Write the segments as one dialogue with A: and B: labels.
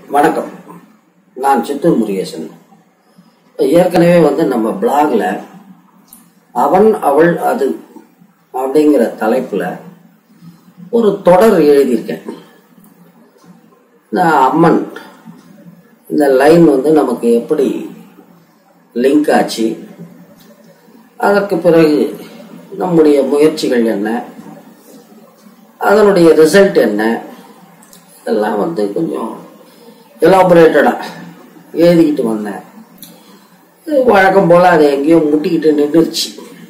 A: வணக்கம் நான் சித்தூர் முருகேசன் ஏற்கனவே வந்து நம்ம பிளாக்ல அவன் அவள் அது அப்படிங்கிற தலைப்புல ஒரு தொடர் எழுதியிருக்கேன் இந்த அம்மன் இந்த லைன் வந்து நமக்கு எப்படி லிங்க் ஆச்சு அதற்கு பிறகு நம்முடைய முயற்சிகள் என்ன அதனுடைய ரிசல்ட் என்ன இதெல்லாம் வந்து கொஞ்சம் எலாபரேட்டடாக எழுதிக்கிட்டு வந்தேன் இது வழக்கம் போல் அதை எங்கேயோ முட்டிக்கிட்டு நின்றுச்சு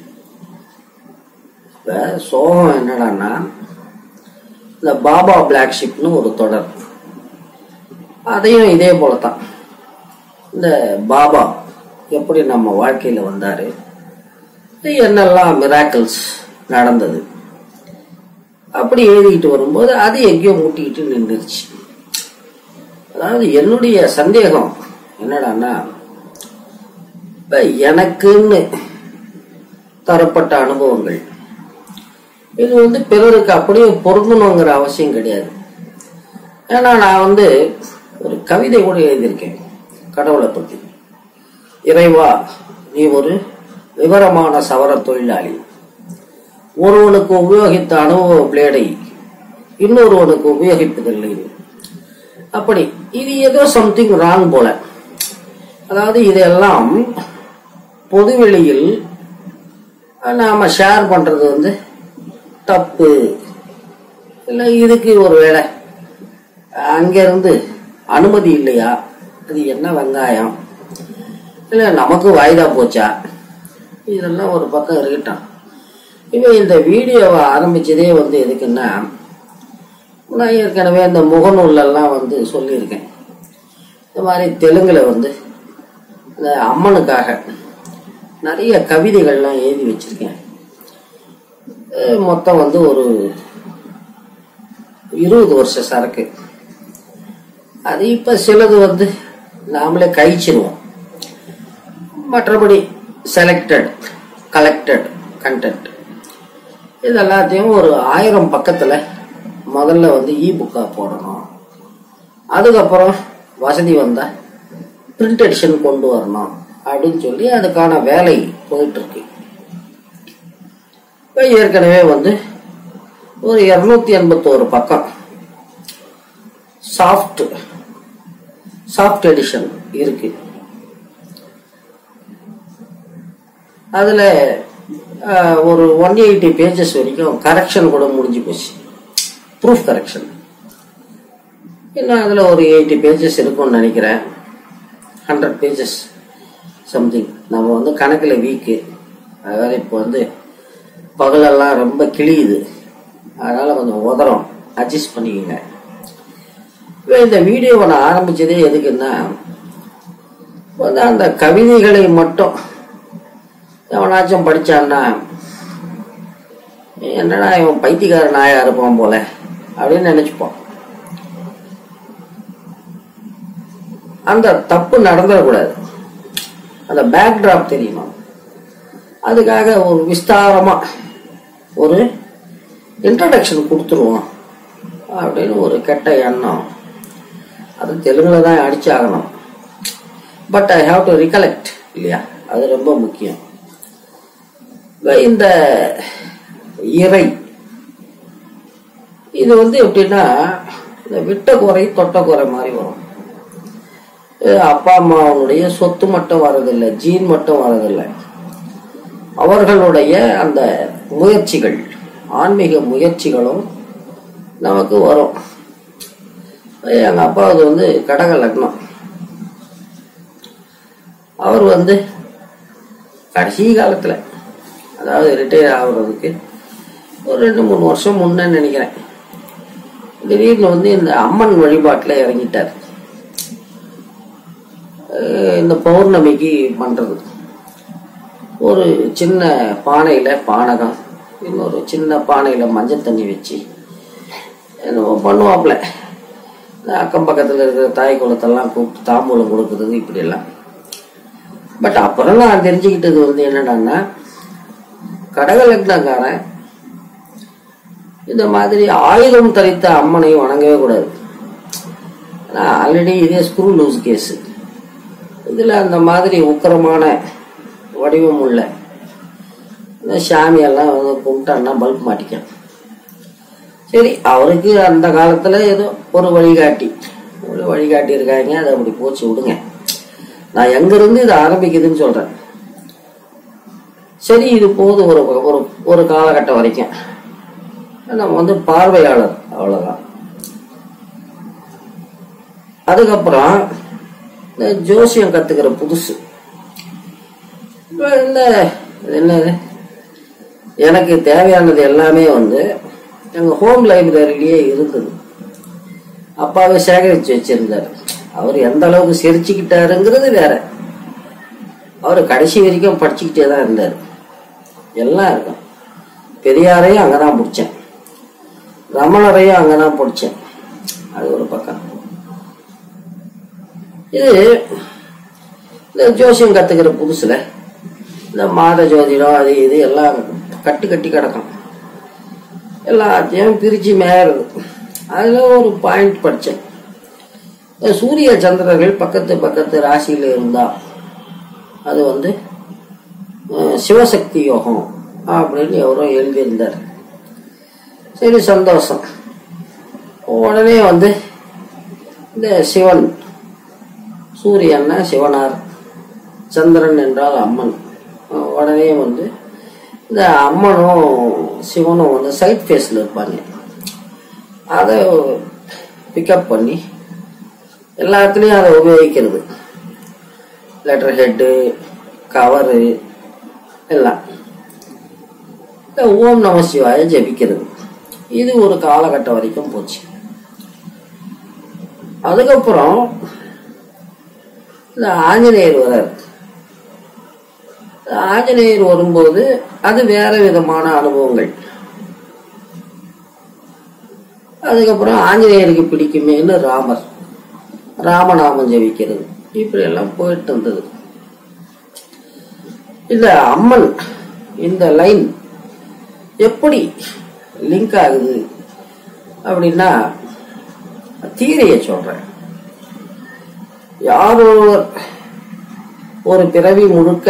A: இப்போ சோகம் என்னடான்னா இந்த பாபா பிளாக் ஷிப்னு ஒரு தொடர் அதையும் இதே போல தான் இந்த பாபா எப்படி நம்ம வாழ்க்கையில் வந்தார் என்னெல்லாம் மிராக்கிள்ஸ் நடந்தது அப்படி எழுதிக்கிட்டு வரும்போது அது எங்கேயோ முட்டிக்கிட்டு நின்றுச்சு அதாவது என்னுடைய சந்தேகம் என்னடான்னா இப்ப எனக்குன்னு தரப்பட்ட அனுபவங்கள் இது வந்து பிறருக்கு அப்படியே பொருந்தணுங்கிற அவசியம் கிடையாது ஏன்னா நான் வந்து ஒரு கவிதை கூட எழுதியிருக்கேன் கடவுளை பற்றி இறைவா நீ ஒரு விவரமான சவர தொழிலாளி ஒருவனுக்கு உபயோகித்த அனுபவ பிளேடை இன்னொருவனுக்கு உபயோகிப்பதில்லை அப்படி இது ஏதோ சம்திங் ராங் போல அதாவது இதெல்லாம் பொதுவெளியில் நாம ஷேர் பண்றது வந்து தப்பு இல்லை இதுக்கு ஒரு வேலை அங்கிருந்து அனுமதி இல்லையா அது என்ன வெங்காயம் இல்லை நமக்கு வாய்தா போச்சா இதெல்லாம் ஒரு பக்கம் இருக்கட்டும் இவன் இந்த வீடியோவை ஆரம்பிச்சதே வந்து எதுக்குன்னா நான் ஏற்கனவே இந்த முகநூல்லெல்லாம் வந்து சொல்லியிருக்கேன் இந்த மாதிரி தெலுங்கில் வந்து இந்த அம்மனுக்காக நிறைய கவிதைகள்லாம் எழுதி வச்சிருக்கேன் அஹ் மொத்தம் வந்து ஒரு இருபது வருஷ சரக்கு அது இப்போ சிலது வந்து நாமளே கழிச்சிருவோம் மற்றபடி செலக்டட் கலெக்டட் கண்டென்ட் இது எல்லாத்தையும் ஒரு ஆயிரம் பக்கத்தில் முதல்ல வந்து இ புக்காக போடணும் அதுக்கப்புறம் வசதி வந்தால் பிரிண்ட் எடிஷன் கொண்டு வரணும் அப்படின்னு சொல்லி அதுக்கான வேலை போயிட்டு இருக்கு இப்போ ஏற்கனவே வந்து ஒரு இரநூத்தி எண்பத்தோரு பக்கம் சாஃப்ட் சாஃப்ட் எடிஷன் இருக்கு அதுல ஆஹ், ஒரு ஒன் எயிட்டி பேஜஸ் வரைக்கும் கரெக்ஷன் கூட முடிஞ்சு போச்சு ப்ரூஃப் கரெக்ஷன் இன்னும் அதில் ஒரு எயிட்டி பேஜஸ் இருக்கும்னு நினைக்கிறேன் ஹண்ட்ரட் பேஜஸ் சம்திங் நம்ம வந்து கணக்கில் வீக்கு அதாவது இப்போ வந்து பகலெல்லாம் ரொம்ப கிழியுது அதனால் கொஞ்சம் உதறம் அட்ஜஸ்ட் பண்ணிக்கோங்க இப்போ இந்த வீடியோவை நான் ஆரம்பிச்சதே எதுக்குன்னா வந்து அந்த கவிதைகளை மட்டும் எவனாச்சும் படிச்சான்னா என்னடா இவன் பைத்தியக்கார நாயா இருப்பான் போல அப்படின்னு நினைச்சுப்போம் அந்த தப்பு நடந்துடக்கூடாது அந்த பேக்ட்ராப் தெரியுமா அதுக்காக ஒரு விஸ்தாரமா ஒரு இன்ட்ரடக்ஷன் கொடுத்துருவோம் அப்படின்னு ஒரு கெட்ட எண்ணம் அது தெலுங்குல தான் அடிச்சாகணும் but I have to recollect இல்லையா அது ரொம்ப முக்கியம் இப்ப இந்த இறை இது வந்து எப்படின்னா இந்த விட்ட குறை தொட்ட குறை மாதிரி வரும் இது அப்பா அம்மாவுடைய சொத்து மட்டும் வரதில்லை ஜீன் மட்டும் வரதில்லை அவர்களுடைய அந்த முயற்சிகள் ஆன்மீக முயற்சிகளும் நமக்கு வரும் எங்க அப்பாவுக்கு வந்து கடக லக்னம் அவர் வந்து கடைசி காலத்துல அதாவது ரிட்டையர் ஆகுறதுக்கு ஒரு ரெண்டு மூணு வருஷம் முன்னே நினைக்கிறேன் திடீர்னு வந்து இந்த அம்மன் வழிபாட்டில் இறங்கிட்டார் அஹ் இந்த பௌர்ணமிக்கு பண்றது ஒரு சின்ன பானையில பானகம் இன்னொரு சின்ன பானையில மஞ்சள் தண்ணி வச்சு என்னமோ பண்ணுவாப்புல இந்த அக்கம் பக்கத்தில் இருக்கிற தாய் குளத்தெல்லாம் கூப்பிட்டு தாம்பூலம் கொடுக்குறது இப்படியெல்லாம் பட் அப்புறம் நான் தெரிஞ்சுக்கிட்டது வந்து என்னடான்னா கடக லக்னக்காரன் இந்த மாதிரி ஆயுதம் தரித்த அம்மனை வணங்கவே கூடாது ஆல்ரெடி இதே ஸ்க்ரூ லூஸ் கேஸு இதில் அந்த மாதிரி உக்கரமான வடிவம் உள்ள இந்த சாமியெல்லாம் வந்து கும்பிட்டான்னா பல்ப் மாட்டிக்கும் சரி அவருக்கு அந்த காலத்தில் ஏதோ ஒரு வழிகாட்டி ஒரு வழிகாட்டி இருக்காங்க அதை அப்படி போச்சு விடுங்க நான் எங்கிருந்து இது ஆரம்பிக்குதுன்னு சொல்கிறேன் சரி இது போதும் ஒரு ஒரு ஒரு காலகட்டம் வரைக்கும் நம்ம வந்து பார்வையாளர் அவ்வளோதான் அதுக்கப்புறம் இந்த ஜோசியம் கத்துக்கிற புதுசு இப்ப இந்த இது என்னது எனக்கு தேவையானது எல்லாமே வந்து எங்க ஹோம் லைப்ரரியிலேயே இருந்தது அப்பாவே சேகரிச்சு வச்சிருந்தாரு அவர் எந்த அளவுக்கு சிரிச்சுக்கிட்டாருங்கிறது வேற அவர் கடைசி வரைக்கும் படிச்சுக்கிட்டே தான் இருந்தார் எல்லாம் இருக்கும் பெரியாரையும் அங்கே தான் பிடிச்சேன் ரமணரையும் அங்கே தான் பிடிச்சேன் அது ஒரு பக்கம் இது இந்த ஜோசியம் கத்துக்கிற புதுசுல இந்த மாத ஜோதிடம் அது இது எல்லாம் கட்டு கட்டி கிடக்கும் எல்லாத்தையும் பிரிச்சு மேயறது அதுல ஒரு பாயிண்ட் படிச்சேன் இந்த சூரிய சந்திரர்கள் பக்கத்து பக்கத்து ராசியில இருந்தா அது வந்து அஹ், சிவசக்தி யோகம் அப்படின்னு எவரோ எழுதியிருந்தார் சரி சந்தோஷம் உடனே வந்து இந்த சிவன் சூரியன்னா சிவனார் சந்திரன் என்றால் அம்மன் அஹ் உடனே வந்து இந்த அம்மனும் சிவனும் வந்து சைட் ஃபேஸில் இருப்பாங்க அதை பிக்கப் பண்ணி எல்லாத்துலேயும் அதை உபயோகிக்கிறது லெட்டர் ஹெட்டு கவரு எல்லாம் இந்த ஓம் நம சிவாய ஜபிக்கிறது இது ஒரு காலகட்டம் வரைக்கும் போச்சு அதுக்கப்புறம் இந்த ஆஞ்சநேயர் வரார் இந்த ஆஞ்சநேயர் வரும்போது அது வேற விதமான அனுபவங்கள் அதுக்கப்புறம் ஆஞ்சநேயருக்கு பிடிக்குமேன்னு ராமர் ராமநாமம் ஜெபிக்கிறது இப்படி எல்லாம் போயிட்டு இருந்தது இந்த அம்மன் இந்த லைன் எப்படி லிங்க் ஆகுது அப்படின்னா தீரையை சொல்றேன் யார் ஒருவர் ஒரு பிறவி முழுக்க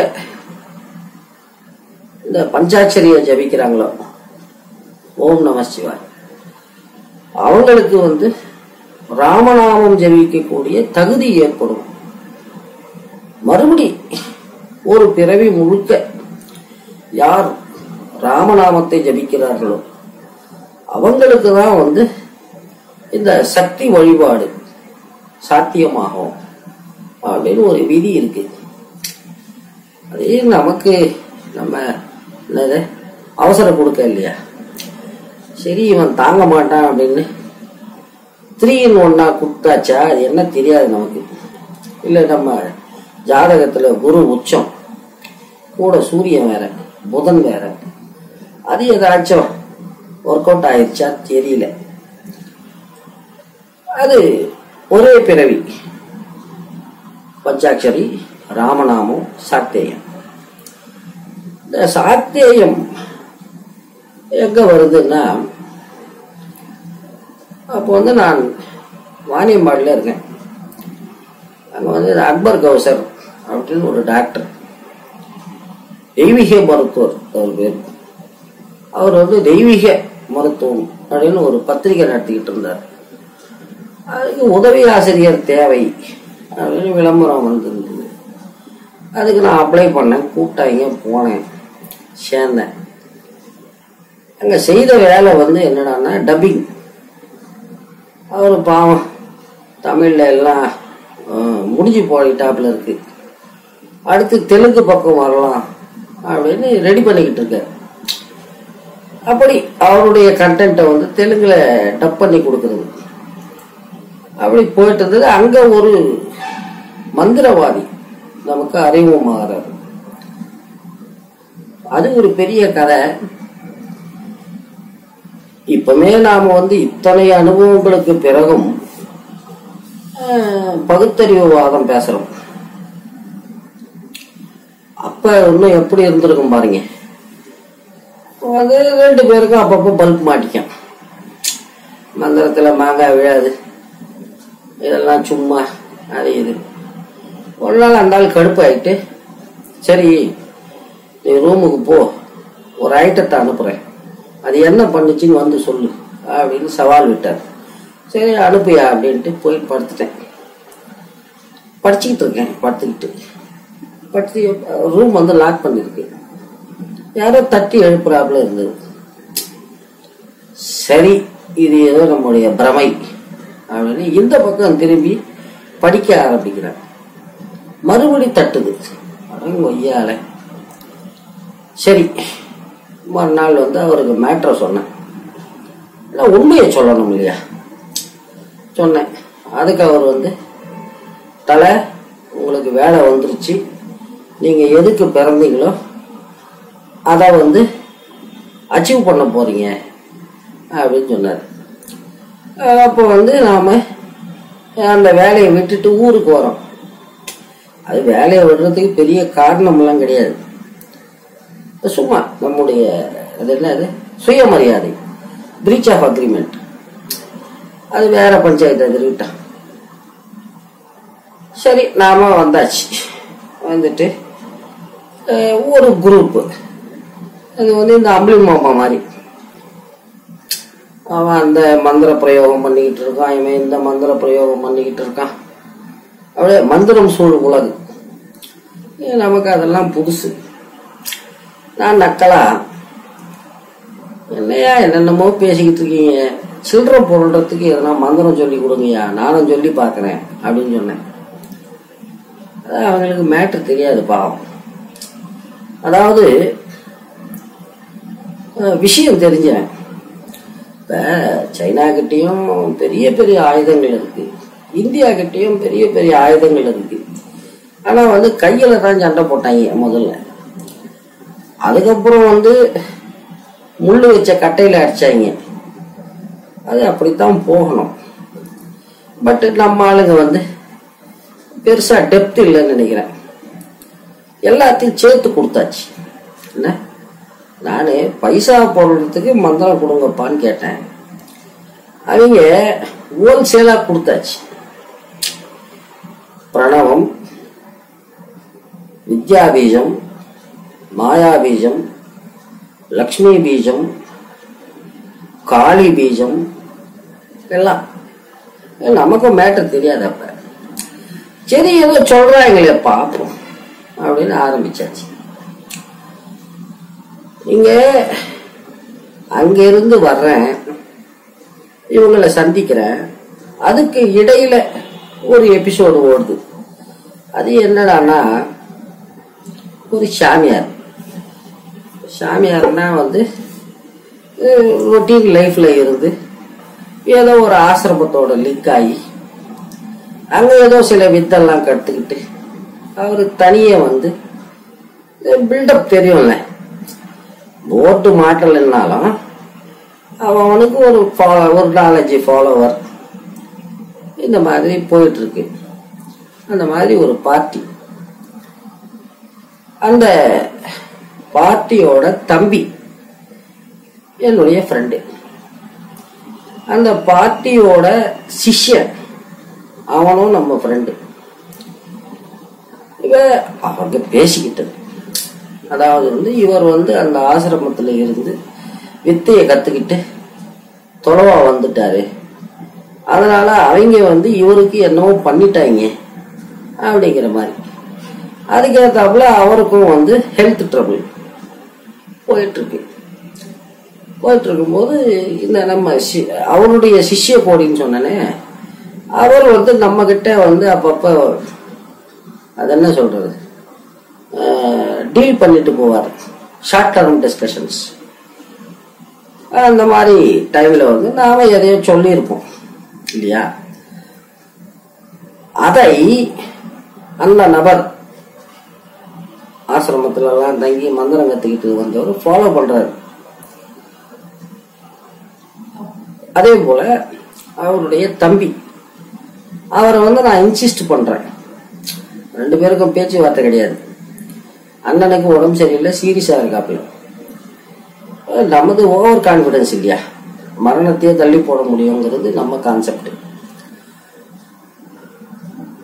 A: இந்த பஞ்சாட்சரிய ஜபிக்கிறாங்களோ ஓம் நம சிவாய் அவங்களுக்கு வந்து ராமநாமம் ஜபிக்கக்கூடிய தகுதி ஏற்படும் மறுபடி ஒரு பிறவி முழுக்க யார் ராமநாமத்தை ஜபிக்கிறார்களோ அவங்களுக்கு தான் வந்து இந்த சக்தி வழிபாடு சாத்தியமாகும் அப்படின்னு ஒரு விதி இருக்கு அதே நமக்கு நம்ம என்னது அவசரம் கொடுக்க இல்லையா சரி இவன் தாங்க மாட்டான் அப்படின்னு த்ரீ இன் ஒன்னா கொடுத்தாச்சா அது என்ன தெரியாது நமக்கு இல்லை நம்ம ஜாதகத்துல குரு உச்சம் கூட சூரியன் வேற புதன் வேற அது ஏதாச்சும் ஒர்க் அவுட் ஆயிடுச்சா தெரியல அது ஒரே பிறவி பஞ்சாட்சரி ராமநாமம் சாத்தேயம் இந்த சாத்தேயம் எங்க வருதுன்னா அப்போ வந்து நான் வாணியம்பாடில் இருக்கேன் அங்கே வந்து இந்த அக்பர் கௌசர் அப்படின்னு ஒரு டாக்டர் தெய்வீக மருத்துவர் அவர் பேர் அவர் வந்து தெய்வீக மருத்துவம் அப்படின்னு ஒரு பத்திரிகை நடத்திக்கிட்டு இருந்தார் அதுக்கு உதவி ஆசிரியர் தேவை அப்படின்னு விளம்பரம் வந்திருந்தது அதுக்கு நான் அப்ளை பண்ணேன் கூப்பிட்டாங்க போனேன் சேர்ந்தேன் அங்கே செய்த வேலை வந்து என்னடான்னா டப்பிங் அவர் பாவம் தமிழில் எல்லாம் அஹ், முடிஞ்சு போயிட்டாப்புல இருக்கு அடுத்து தெலுங்கு பக்கம் வரலாம் அப்படின்னு ரெடி பண்ணிக்கிட்டு இருக்காரு அப்படி அவருடைய கண்டென்ட்டை வந்து தெலுங்குல டப் பண்ணி கொடுக்கறது அப்படி போயிட்டு இருந்தது அங்க ஒரு மந்திரவாதி நமக்கு அறிமுகமாகிறார் அது ஒரு பெரிய கதை இப்பமே நாம வந்து இத்தனை அனுபவங்களுக்கு பிறகும் ஆஹ், பகுத்தறிவு வாதம் பேசுறோம் அப்ப இன்னும் எப்படி இருந்திருக்கும் பாருங்க அது ரெண்டு பேருக்கும் அப்பப்போ பல்ப் மாட்டிக்கும் மந்திரத்துல மாங்காய் விழாது இதெல்லாம் சும்மா அது இது ஒரு நாள் அந்த ஆள் கடுப்பாயிட்டு சரி நீ ரூமுக்கு போ ஒரு ஐட்டத்தை அனுப்புகிறேன் அது என்ன பண்ணுச்சுன்னு வந்து சொல்லு அப்படின்னு சவால் விட்டார் சரி அனுப்பியா அப்படின்ட்டு போய் படுத்துட்டேன் படிச்சுக்கிட்டு இருக்கேன் படுத்துக்கிட்டு படுத்து ரூம் வந்து லாக் பண்ணிருக்கு யாரோ தட்டி எழுப்புறாப்புல இருந்தது சரி இது ஏதோ நம்முடைய பிரமை அப்படின்னு இந்த பக்கம் திரும்பி படிக்க ஆரம்பிக்கிறேன் மறுபடி தட்டுது அடங்கு ஒய்யால சரி மறுநாள் வந்து அவருக்கு மேட்ரை சொன்னேன் இல்லை உண்மையை சொல்லணும் இல்லையா சொன்னேன் அதுக்கு அவர் வந்து தலை உங்களுக்கு வேலை வந்துருச்சு நீங்கள் எதுக்கு பிறந்தீங்களோ அதை வந்து அச்சீவ் பண்ண போறீங்க அப்படின்னு சொன்னார் அப்போ வந்து நாம் அந்த வேலையை விட்டுட்டு ஊருக்கு வரோம் அது வேலையை விடுறதுக்கு பெரிய காரணம்லாம் கிடையாது சும்மா நம்முடைய அது என்னது சுயமரியாதை பிரீச் ஆஃப் அக்ரிமெண்ட் அது வேற பஞ்சாயத்து அது விட்டான் சரி நாம வந்தாச்சு வந்துட்டு அஹ், ஒரு குரூப்பு அது வந்து இந்த அம்பளி மாமா மாதிரி அவன் அந்த மந்திர பிரயோகம் பண்ணிக்கிட்டு இருக்கான் இவன் இந்த மந்திர பிரயோகம் பண்ணிக்கிட்டு இருக்கான் அப்படியே மந்திரம் சூழ் உலகு ஏ, நமக்கு அதெல்லாம் புதுசு நான் நக்கலா என்னையா என்னென்னமோ பேசிக்கிட்டு இருக்கீங்க சில்லற போடுறதுக்கு எதனா மந்திரம் சொல்லி கொடுங்கய்யா நானும் சொல்லி பார்க்குறேன் அப்படின்னு சொன்னேன் அதான் அவங்களுக்கு மேட்ரு தெரியாது பாவம் அதாவது அஹ், விஷயம் தெரிஞ்சவன் இப்போ சைனா கிட்டேயும் பெரிய பெரிய ஆயுதங்கள் இருக்கு இந்தியா கிட்டேயும் பெரிய பெரிய ஆயுதங்கள் இருக்கு ஆனால் வந்து கையில் தான் சண்டை போட்டாங்க முதல்ல அதுக்கப்புறம் வந்து முள் வச்ச கட்டையில் அடிச்சாங்க அது அப்படித்தான் போகணும் பட் நம்ம ஆளுங்க வந்து பெருசா டெப்த் இல்லைன்னு நினைக்கிறேன் எல்லாத்தையும் சேர்த்து கொடுத்தாச்சு என்ன நான் பைசா போடுறதுக்கு மந்திரம் கொடுங்கப்பான்னு கேட்டேன் அவங்க ஹோல்சேலாக கொடுத்தாச்சு பிரணவம் வித்யா பீஜம் மாயா பீஜம் லக்ஷ்மி பீஜம் காளி பீஜம் எல்லாம் நமக்கும் மேட்டர் தெரியாது அப்ப சரி ஏதோ சொல்றாங்களே பார்ப்போம் அப்படின்னு ஆரம்பிச்சாச்சு இங்க அங்கிருந்து வர்றேன் இவங்களை சந்திக்கிறேன் அதுக்கு இடையில ஒரு எபிசோடு ஓடுது அது என்னடான்னா ஒரு சாமியார் சாமியார்னா வந்து ரொட்டீன் லைஃப்ல இருந்து ஏதோ ஒரு ஆசிரமத்தோட லிங்க் ஆகி அங்க ஏதோ சில வித்தெல்லாம் கற்றுக்கிட்டு அவர் தனியே வந்து பில்டப் தெரியும்ல போட்டு மாட்டலைன்னாலும் அவனுக்கு ஒரு follow- ஒரு நாலஞ்சு ஃபாலோவர் இந்த மாதிரி போயிட்டு இருக்கு அந்த மாதிரி ஒரு பார்ட்டி அந்த பார்ட்டியோட தம்பி என்னுடைய ஃப்ரெண்டு அந்த பார்ட்டியோட சிஷ்யன் அவனும் நம்ம ஃப்ரெண்டு இவ அவங்க பேசிக்கிட்டது அதாவது வந்து இவர் வந்து அந்த ஆசிரமத்தில் இருந்து வித்தையை கற்றுக்கிட்டு தொலைவா வந்துட்டாரு அதனால அவங்க வந்து இவருக்கு என்னவோ பண்ணிட்டாங்க அப்படிங்கிற மாதிரி அதுக்கேற்றாப்புல அவருக்கும் வந்து ஹெல்த் ட்ரபிள் போயிட்டு இருக்கு போயிட்டு இருக்கும்போது இந்த நம்ம சி- அவருடைய சிஷ்ய கோடின்னு சொன்னனே அவர் வந்து நம்ம கிட்ட வந்து அப்பப்போ அது என்ன சொல்றது டீல் பண்ணிட்டு போவார் ஷார்ட் டர்ம் டிஸ்கஷன்ஸ் அந்த மாதிரி டைம்ல வந்து நாம எதையோ சொல்லியிருப்போம் இல்லையா அதை அந்த நபர் ஆசிரமத்துல எல்லாம் தங்கி மந்திரம் கத்துக்கிட்டு வந்தவர் ஃபாலோ பண்றாரு அதே போல அவருடைய தம்பி அவரை வந்து நான் இன்சிஸ்ட் பண்றேன் ரெண்டு பேருக்கும் பேச்சுவார்த்தை கிடையாது அண்ணனுக்கு உடம்பு சரியில்லை சீரியஸா இருக்காப்புல அஹ் நமது ஓவர் கான்ஃபிடன்ஸ் இல்லையா மரணத்தையே தள்ளி போட முடியுங்கிறது நம்ம கான்செப்ட்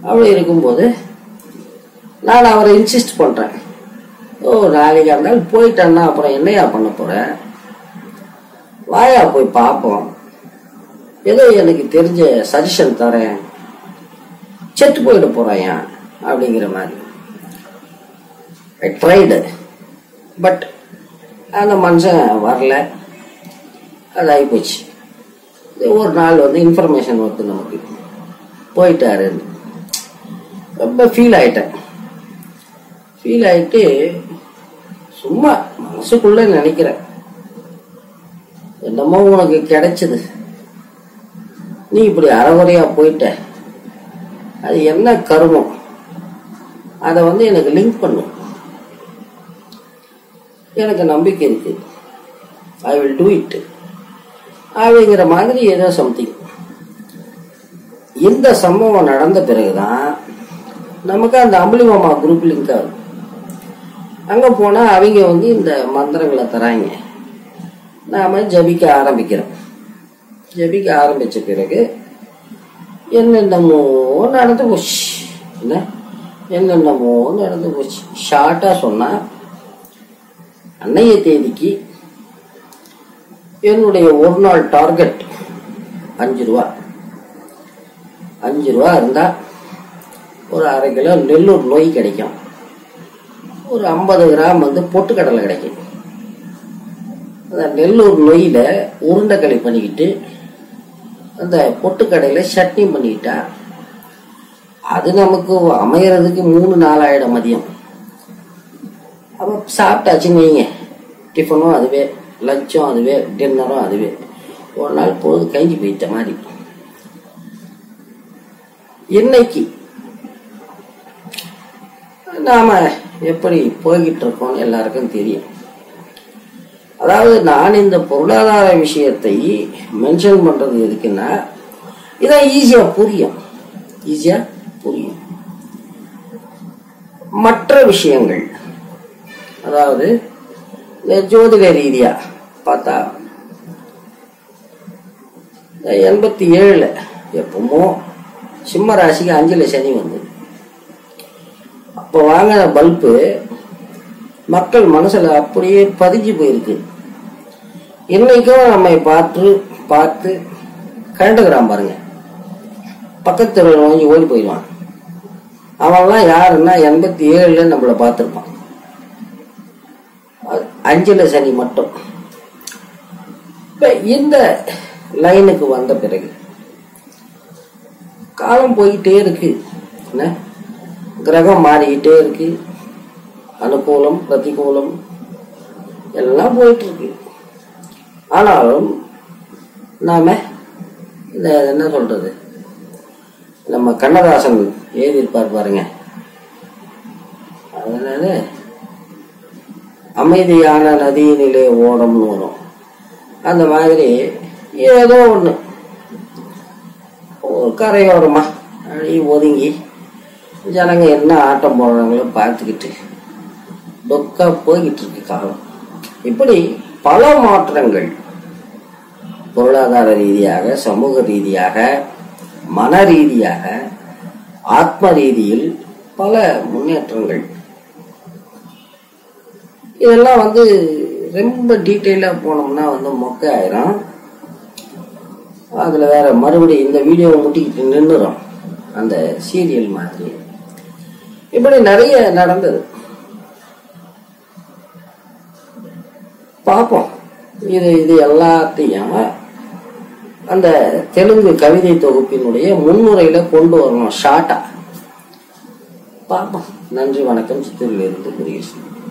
A: அப்படி இருக்கும்போது நான் அவரை இன்சிஸ்ட் பண்ணுறேன் ஓ நாளைக்கு அந்த நாள் போயிட்டேன்னா அப்புறம் என்னையா பண்ண போற வாயா போய் பார்ப்போம் ஏதோ எனக்கு தெரிஞ்ச சஜஷன் தரேன் செத்து போயிட போறாயா அப்படிங்கிற மாதிரி ஐ ட்ரைடு பட் அந்த மனுஷன் வரல அது ஆகிப்போச்சு ஒரு நாள் வந்து இன்ஃபர்மேஷன் வருது நமக்கு போயிட்டாருன்னு ரொம்ப ஃபீல் ஆயிட்டேன் ஃபீல் ஆயிட்டு சும்மா மனசுக்குள்ள நினைக்கிறேன் என்னமோ உனக்கு கிடைச்சது நீ இப்படி அறகுறையா போயிட்ட அது என்ன கருமம் அதை வந்து எனக்கு லிங்க் பண்ணு எனக்கு நம்பிக்கை இருக்கு ஐ வில் டூ இட் அப்படிங்கிற மாதிரி ஏதோ சம்திங் இந்த சம்பவம் நடந்த பிறகுதான் நமக்கு அந்த அம்புலி மாமா குரூப் லிங்க் ஆகும் அங்க போனா அவங்க வந்து இந்த மந்திரங்களை தராங்க நாம ஜபிக்க ஆரம்பிக்கிறோம் ஜபிக்க ஆரம்பிச்ச பிறகு என்னென்னமோ நடந்து போச்சு என்ன என்னென்னமோ நடந்து போச்சு ஷார்ட்டா சொன்னா அன்னைய தேதிக்கு என்னுடைய ஒரு நாள் டார்கெட் அஞ்சு ரூபா அஞ்சு ரூபா இருந்தா ஒரு அரை கிலோ நெல்லூர் நொய் கிடைக்கும் ஒரு ஐம்பது கிராம் வந்து பொட்டுக்கடலை கிடைக்கும் அந்த நெல்லூர் நொய்யில உருண்டைக்களி பண்ணிக்கிட்டு அந்த பொட்டுக்கடையில சட்னி பண்ணிக்கிட்டா அது நமக்கு அமையறதுக்கு மூணு நாள் ஆயிடும் மதியம் அப்போ சாப்பிட்டாச்சுன்னு வைங்க டிஃபனும் அதுவே லஞ்சும் அதுவே டின்னரும் அதுவே ஒரு நாள் பொழுது கஞ்சி போயிட்ட மாதிரி இன்னைக்கு நாம எப்படி போய்கிட்டு இருக்கோம்னு எல்லாருக்கும் தெரியும் அதாவது நான் இந்த பொருளாதார விஷயத்தை மென்ஷன் பண்றது எதுக்குன்னா இதான் ஈஸியா புரியும் ஈஸியா புரியும் மற்ற விஷயங்கள் அதாவது இந்த ஜோதிட ரீதியா பார்த்தா இந்த எண்பத்தி ஏழுல எப்பவுமோ சிம்ம ராசிக்கு அஞ்சுல சனி வந்து அப்போ வாங்கின பல்பு மக்கள் மனசுல அப்படியே பதிஞ்சு போயிருக்கு இன்னைக்கும் நம்மை பார்த்து பார்த்து கண்டுக்கிறான் பாருங்க பக்கத்து தெருவில் நோஞ்சி ஓடி போயிடுவான் அவன்லாம் யாருன்னா எண்பத்தி ஏழுல நம்மளை பார்த்துருப்பான் அது அஞ்சுல சனி மட்டும் இப்ப இந்த லைனுக்கு வந்த பிறகு காலம் போயிட்டே இருக்கு என்ன கிரகம் மாறிக்கிட்டே இருக்கு அனுகூலம் பிரதிகூலம் எல்லாம் போயிட்டு இருக்கு ஆனாலும் நாம இந்த என்ன சொல்றது நம்ம கண்ணதாசன் எழுதியிருப்பார் பாருங்க அதனால அமைதியான நதியினிலே ஓடம்னு வரும் அந்த மாதிரி ஏதோ ஒன்று ஒரு கரையோரமா அப்படி ஒதுங்கி ஜனங்க என்ன ஆட்டம் போடுறாங்களோ பார்த்துக்கிட்டு தொக்கா போய்கிட்டு இருக்கு காலம் இப்படி பல மாற்றங்கள் பொருளாதார ரீதியாக சமூக ரீதியாக மன ரீதியாக ஆத்ம ரீதியில் பல முன்னேற்றங்கள் இதெல்லாம் வந்து ரொம்ப டீட்டெயிலாக போனோம்னா வந்து மொக்க ஆயிரும் அதில் வேற மறுபடியும் இந்த வீடியோவை முட்டிக்கிட்டு நின்றுரும் அந்த சீரியல் மாதிரி இப்படி நிறைய நடந்தது பார்ப்போம் இது இது எல்லாத்தையும் அந்த தெலுங்கு கவிதை தொகுப்பினுடைய முன்னுரையில கொண்டு வரணும் ஷார்ட்டா பார்ப்போம் நன்றி வணக்கம் சித்தூரிலிருந்து முருகேசன்